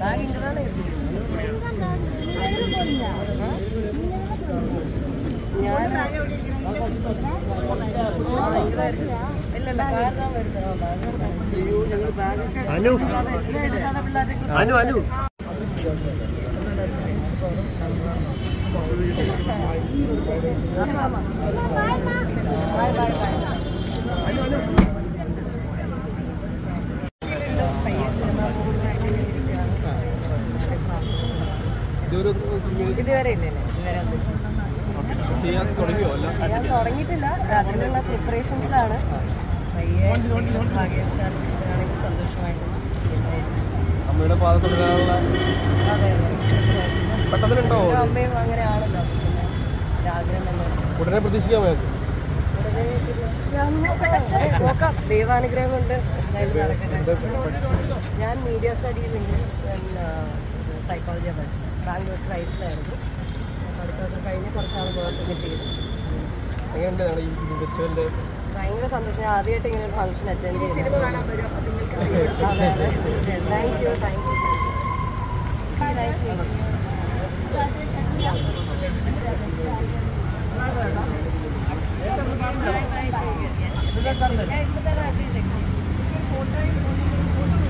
Bag ഇങ്ങനെയാണ് ഞാൻ ആ, ഇങ്ങനായിരുന്നു. ഇല്ല ഇല്ല കാരണം വരുന്നത് ആ, ബാഗ് അയ്യോ ഞങ്ങൾ ബാഗ് അനു പിള്ളേരെ Anu Anu bye bye bye പയ്യെ സിനിമ ഇതൊരു ഇതുവരെ ഇല്ല ഇതുവരെ ഒന്നും ചെയ്യാൻ തുടങ്ങിയോ അല്ല ഞാൻ തുടങ്ങിയിട്ടില്ല അതിനുള്ള പ്രിപ്പറേഷൻസിലാണ് പയ്യെ ഭാഗ്യവശാൽ ആണെങ്കിൽ സന്തോഷമായിട്ട് ചെയ്യുന്നതായിരിക്കും. അമ്മയുടെ പാത തുടരാനുള്ള അതെ അതെ തീർച്ചയായിട്ടും. പെട്ടെന്നുണ്ടോ അച്ഛനും അമ്മയും അങ്ങനെയാണല്ലോ അപ്പൊ പിന്നെ ഒരാഗ്രഹം തന്നെ ഉടനെ പ്രതീക്ഷിക്കാൻ വേണ്ടി ഉടനെ അതെ, നോക്കാം ദൈവാനുഗ്രഹം കൊണ്ട് എന്തായാലും നടക്കട്ടെ ഞാൻ മീഡിയ സ്റ്റഡീസ് ഇംഗ്ലീഷ് സൈക്കോളജിയാണ് പഠിച്ചത് ബാംഗ്ലൂർ ക്രൈസ്റ്റിലായിരുന്നു പഠിത്തമൊക്കെ കഴിഞ്ഞ് കുറച്ചാൾ വർക്കൊക്കെ ചെയ്തു എങ്ങനെയുണ്ട് ഞങ്ങളുടെ ഈ ഫെസ്റ്റിവലിന്റെ ഭയങ്കര സന്തോഷം ഞാൻ ആദ്യമായിട്ട് ഇങ്ങനെ ഒരു ഫംഗ്ഷൻ അറ്റൻഡ് ചെയ്തു അതെ അതെ തീർച്ചയായും thank you thank you nice meeting